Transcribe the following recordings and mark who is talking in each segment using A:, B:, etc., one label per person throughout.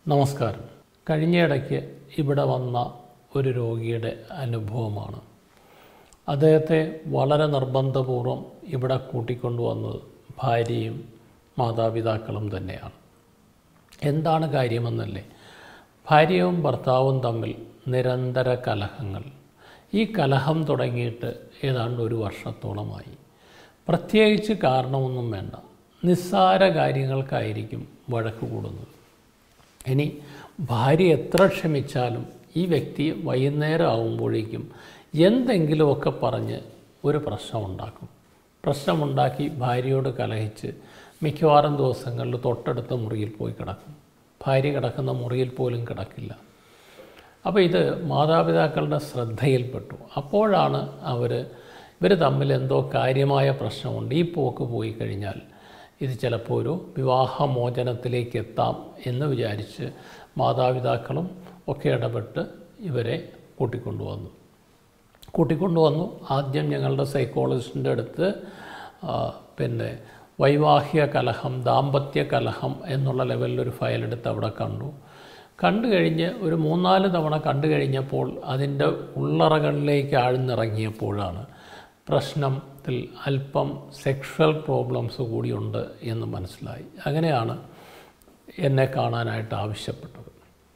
A: നമസ്കാരം കഴിഞ്ഞയിടയ്ക്ക് ഇവിടെ വന്ന ഒരു രോഗിയുടെ അനുഭവമാണ് അദ്ദേഹത്തെ വളരെ നിർബന്ധപൂർവം ഇവിടെ കൂട്ടിക്കൊണ്ടുവന്നത് ഭാര്യയും മാതാപിതാക്കളും തന്നെയാണ് എന്താണ് കാര്യമെന്നല്ലേ ഭാര്യയും ഭർത്താവും തമ്മിൽ നിരന്തര കലഹങ്ങൾ ഈ കലഹം തുടങ്ങിയിട്ട് ഏതാണ്ട് ഒരു വർഷത്തോളമായി പ്രത്യേകിച്ച് കാരണമൊന്നും വേണ്ട നിസ്സാര കാര്യങ്ങൾക്കായിരിക്കും വഴക്ക് കൂടുന്നത് ഇനി ഭാര്യ എത്ര ക്ഷമിച്ചാലും ഈ വ്യക്തി വൈകുന്നേരം ആകുമ്പോഴേക്കും എന്തെങ്കിലുമൊക്കെ പറഞ്ഞ് ഒരു പ്രശ്നമുണ്ടാക്കും പ്രശ്നമുണ്ടാക്കി ഭാര്യയോട് കലഹിച്ച് മിക്കവാറും ദിവസങ്ങളിൽ തൊട്ടടുത്ത മുറിയിൽ പോയി കിടക്കും ഭാര്യ കിടക്കുന്ന മുറിയിൽ പോലും കിടക്കില്ല അപ്പോൾ ഇത് മാതാപിതാക്കളുടെ ശ്രദ്ധയിൽപ്പെട്ടു അപ്പോഴാണ് അവർ ഇവർ തമ്മിൽ എന്തോ കാര്യമായ പ്രശ്നമുണ്ട് ഈ പോക്ക് പോയി കഴിഞ്ഞാൽ ഇത് ചിലപ്പോൾ ഒരു വിവാഹമോചനത്തിലേക്ക് എത്താം എന്ന് വിചാരിച്ച് മാതാപിതാക്കളും ഒക്കെ ഇടപെട്ട് ഇവരെ കൂട്ടിക്കൊണ്ടുവന്നു കൂട്ടിക്കൊണ്ടുവന്നു ആദ്യം ഞങ്ങളുടെ സൈക്കോളജിസ്റ്റിൻ്റെ അടുത്ത് ആ, പിന്നെ വൈവാഹിക കലഹം ദാമ്പത്യ കലഹം എന്നുള്ള ലെവലിലൊരു ഫയലെടുത്ത് അവിടെ കണ്ടു കണ്ടു കഴിഞ്ഞ് ഒരു മൂന്നാല് തവണ കണ്ടു കഴിഞ്ഞപ്പോൾ അതിൻ്റെ ഉള്ളറകളിലേക്ക് ആഴ്ന്നിറങ്ങിയപ്പോഴാണ് പ്രശ്നത്തിൽ അല്പം സെക്ഷൽ പ്രോബ്ലംസ് കൂടിയുണ്ട് എന്ന് മനസ്സിലായി അങ്ങനെയാണ് എന്നെ കാണാനായിട്ട് ആവശ്യപ്പെട്ടത്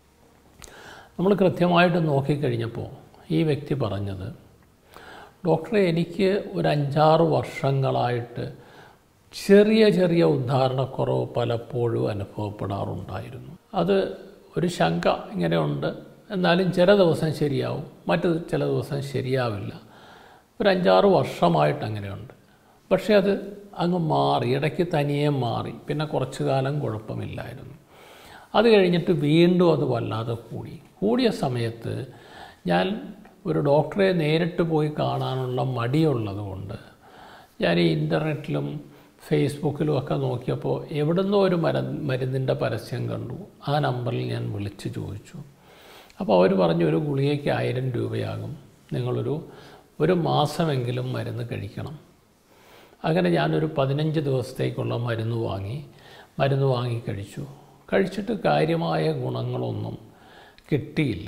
A: നമ്മൾ കൃത്യമായിട്ട് നോക്കിക്കഴിഞ്ഞപ്പോൾ ഈ വ്യക്തി പറഞ്ഞത് ഡോക്ടറെ എനിക്ക് ഒരു അഞ്ചാറ് വർഷങ്ങളായിട്ട് ചെറിയ ചെറിയ ഉദ്ധാരണക്കുറവ് പലപ്പോഴും അനുഭവപ്പെടാറുണ്ടായിരുന്നു അത് ഒരു ശങ്ക ഇങ്ങനെയുണ്ട് എന്നാലും ചില ദിവസം ശരിയാവും മറ്റു ചില ദിവസം ശരിയാവില്ല ഒരു അഞ്ചാറ് വർഷമായിട്ട് അങ്ങനെയുണ്ട് പക്ഷേ അത് അങ്ങ് മാറി ഇടയ്ക്ക് തനിയെ മാറി പിന്നെ കുറച്ചു കാലം കുഴപ്പമില്ലായിരുന്നു അത് കഴിഞ്ഞിട്ട് വീണ്ടും അത് വല്ലാതെ കൂടി കൂടിയ സമയത്ത് ഞാൻ ഒരു ഡോക്ടറെ നേരിട്ട് പോയി കാണാനുള്ള മടിയുള്ളത് കൊണ്ട് ഞാൻ ഈ ഇൻ്റർനെറ്റിലും ഫേസ്ബുക്കിലും ഒക്കെ നോക്കിയപ്പോൾ എവിടുന്നോ ഒരു മര മരുന്നിൻ്റെ പരസ്യം കണ്ടു ആ നമ്പറിൽ ഞാൻ വിളിച്ച് ചോദിച്ചു അപ്പോൾ അവർ പറഞ്ഞു ഒരു ഗുളികയ്ക്ക് ആയിരം രൂപയാകും നിങ്ങളൊരു ഒരു മാസമെങ്കിലും മരുന്ന് കഴിക്കണം അങ്ങനെ ഞാനൊരു പതിനഞ്ച് ദിവസത്തേക്കുള്ള മരുന്ന് വാങ്ങി മരുന്ന് വാങ്ങി കഴിച്ചു കഴിച്ചിട്ട് കാര്യമായ ഗുണങ്ങളൊന്നും കിട്ടിയില്ല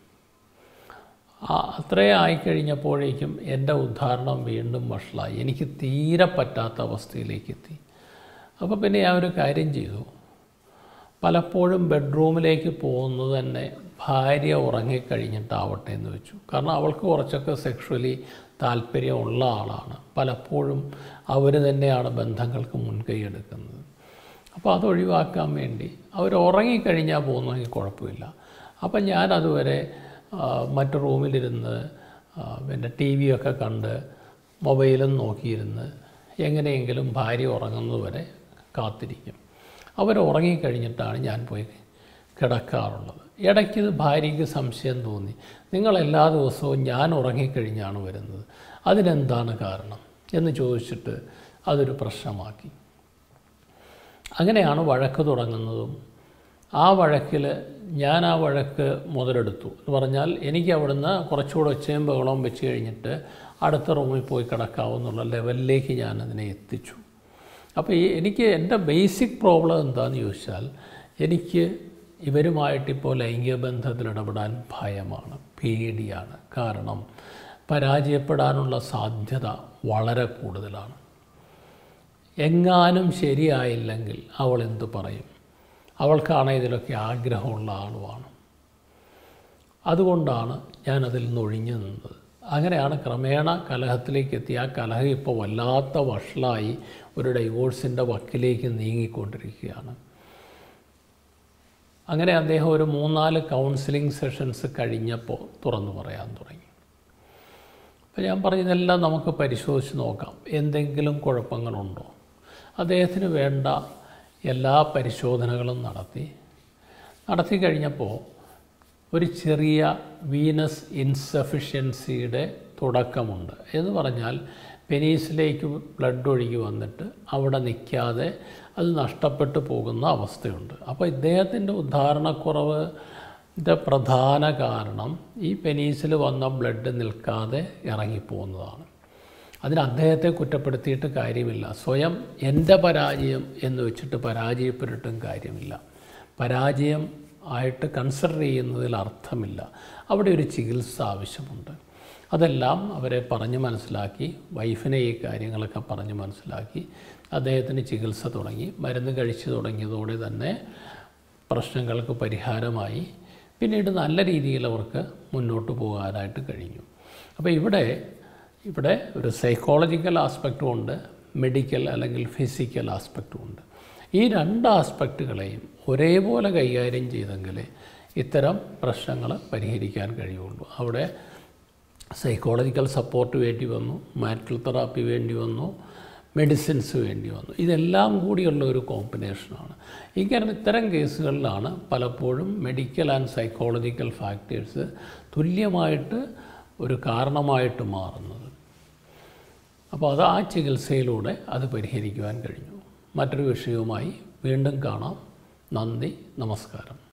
A: ആ അത്രയും ആയിക്കഴിഞ്ഞപ്പോഴേക്കും എൻ്റെ ഉദ്ധാരണം വീണ്ടും വഷളായി എനിക്ക് തീരെ പറ്റാത്ത അവസ്ഥയിലേക്ക് എത്തി അപ്പോൾ പിന്നെ ഞാൻ ഒരു കാര്യം ചെയ്തു പലപ്പോഴും ബെഡ്റൂമിലേക്ക് പോകുന്നത് തന്നെ ഭാര്യ ഉറങ്ങിക്കഴിഞ്ഞിട്ടാവട്ടെ എന്ന് വെച്ചു കാരണം അവൾക്ക് കുറച്ചൊക്കെ സെക്ഷുവലി താല്പര്യമുള്ള ആളാണ് പലപ്പോഴും അവർ തന്നെയാണ് ബന്ധങ്ങൾക്ക് മുൻകൈ എടുക്കുന്നത് അപ്പോൾ അത് ഒഴിവാക്കാൻ വേണ്ടി അവർ ഉറങ്ങിക്കഴിഞ്ഞാൽ പോകുന്നെങ്കിൽ കുഴപ്പമില്ല അപ്പം ഞാൻ അതുവരെ ആ, മറ്റു റൂമിലിരുന്ന് ആ, പിന്നെ ടി വിയൊക്കെ കണ്ട് മൊബൈലും നോക്കിയിരുന്ന് എങ്ങനെയെങ്കിലും ഭാര്യ ഉറങ്ങുന്നത് വരെ കാത്തിരിക്കും അവർ ഉറങ്ങിക്കഴിഞ്ഞിട്ടാണ് ഞാൻ പോയി കിടക്കാറുള്ളത് ഇടയ്ക്ക് ഇത് ഭാര്യയ്ക്ക് സംശയം തോന്നി നിങ്ങൾ എല്ലാ ദിവസവും ഞാൻ ഉറങ്ങിക്കഴിഞ്ഞാണ് വരുന്നത് അതിനെന്താണ് കാരണം എന്ന് ചോദിച്ചിട്ട് അതൊരു പ്രശ്നമാക്കി അങ്ങനെയാണ് വഴക്ക് തുടങ്ങുന്നതും ആ വഴക്കിൽ ഞാൻ ആ വഴക്ക് മുതലെടുത്തു എന്ന് പറഞ്ഞാൽ എനിക്ക് അവിടുന്ന് കുറച്ചുകൂടെ ഒച്ചയും ബഹളവും വെച്ച് കഴിഞ്ഞിട്ട് അടുത്ത റൂമിൽ പോയി കിടക്കാവുന്നുള്ള ലെവലിലേക്ക് ഞാൻ അതിനെ എത്തിച്ചു അപ്പോൾ ഈ എനിക്ക് എൻ്റെ ബേസിക് പ്രോബ്ലം എന്താണെന്ന് ചോദിച്ചാൽ എനിക്ക് ഇവരുമായിട്ടിപ്പോൾ ലൈംഗിക ബന്ധത്തിൽ ഇടപെടാൻ ഭയമാണ് പേടിയാണ് കാരണം പരാജയപ്പെടാനുള്ള സാധ്യത വളരെ കൂടുതലാണ് എങ്ങാനും ശരിയായില്ലെങ്കിൽ അവൾ എന്തു പറയും അവൾക്കാണ് ഇതിലൊക്കെ ആഗ്രഹമുള്ള ആളുമാണ് അതുകൊണ്ടാണ് ഞാനതിൽ നിന്ന് ഒഴിഞ്ഞു നിന്നത് അങ്ങനെയാണ് ക്രമേണ കലഹത്തിലേക്ക് എത്തി ആ കലഹം ഇപ്പോൾ വല്ലാത്ത വഷളായി ഒരു ഡൈവോഴ്സിൻ്റെ വക്കിലേക്ക് നീങ്ങിക്കൊണ്ടിരിക്കുകയാണ് അങ്ങനെ അദ്ദേഹം ഒരു മൂന്നാല് കൗൺസിലിംഗ് സെഷൻസ് കഴിഞ്ഞപ്പോൾ തുറന്നു പറയാൻ തുടങ്ങി അപ്പോൾ ഞാൻ പറഞ്ഞതെല്ലാം നമുക്ക് പരിശോധിച്ച് നോക്കാം എന്തെങ്കിലും കുഴപ്പങ്ങളുണ്ടോ അദ്ദേഹത്തിന് വേണ്ട എല്ലാ പരിശോധനകളും നടത്തി നടത്തി കഴിഞ്ഞപ്പോൾ ഒരു ചെറിയ വീനസ് ഇൻസഫിഷ്യൻസിയുടെ തുടക്കമുണ്ട് എന്ന് പറഞ്ഞാൽ പെനീസിലേക്ക് ബ്ലഡ് ഒഴുകി വന്നിട്ട് അവിടെ നിൽക്കാതെ അത് നഷ്ടപ്പെട്ടു പോകുന്ന അവസ്ഥയുണ്ട് അപ്പോൾ ഇദ്ദേഹത്തിൻ്റെ ഉദ്ധാരണക്കുറവ് ൻ്റെ പ്രധാന കാരണം ഈ പെനീസിൽ വന്ന ബ്ലഡ് നിൽക്കാതെ ഇറങ്ങിപ്പോകുന്നതാണ് അതിന് അദ്ദേഹത്തെ കുറ്റപ്പെടുത്തിയിട്ട് കാര്യമില്ല സ്വയം എൻ്റെ പരാജയം എന്ന് വെച്ചിട്ട് പരാജയപ്പെട്ടിട്ടും കാര്യമില്ല പരാജയം ആയിട്ട് കൺസിഡർ ചെയ്യുന്നതിൽ അർത്ഥമില്ല അവിടെ ഒരു ചികിത്സ ആവശ്യമുണ്ട് അതെല്ലാം അവരെ പറഞ്ഞ് മനസ്സിലാക്കി വൈഫിനെ ഈ കാര്യങ്ങളൊക്കെ പറഞ്ഞ് മനസ്സിലാക്കി അദ്ദേഹത്തിന് ചികിത്സ തുടങ്ങി മരുന്ന് കഴിച്ചു തുടങ്ങിയതോടെ തന്നെ പ്രശ്നങ്ങൾക്ക് പരിഹാരമായി പിന്നീട് നല്ല രീതിയിൽ അവർക്ക് മുന്നോട്ട് പോകാനായിട്ട് കഴിഞ്ഞു അപ്പോൾ ഇവിടെ ഇവിടെ ഒരു സൈക്കോളജിക്കൽ ആസ്പെക്റ്റും ഉണ്ട് മെഡിക്കൽ അല്ലെങ്കിൽ ഫിസിക്കൽ ആസ്പെക്റ്റും ഉണ്ട് ഈ രണ്ട് ആസ്പെക്റ്റുകളെയും ഒരേപോലെ കൈകാര്യം ചെയ്തെങ്കിൽ ഇത്തരം പ്രശ്നങ്ങൾ പരിഹരിക്കാൻ കഴിയുള്ളൂ അവിടെ സൈക്കോളജിക്കൽ സപ്പോർട്ട് വേണ്ടി വന്നു മാരിറ്റൽ തെറാപ്പി വേണ്ടി വന്നു മെഡിസിൻസ് വേണ്ടി വന്നു ഇതെല്ലാം കൂടിയുള്ള ഒരു കോമ്പിനേഷനാണ് ഇങ്ങനെ ഇത്തരം കേസുകളിലാണ് പലപ്പോഴും മെഡിക്കൽ ആൻഡ് സൈക്കോളജിക്കൽ ഫാക്ടേഴ്സ് തുല്യമായിട്ട് ഒരു കാരണമായിട്ട് മാറുന്നത് അപ്പോൾ അത് ആ ചികിത്സയിലൂടെ അത് പരിഹരിക്കുവാൻ കഴിഞ്ഞു മറ്റൊരു വിഷയവുമായി വീണ്ടും കാണാം നന്ദി നമസ്കാരം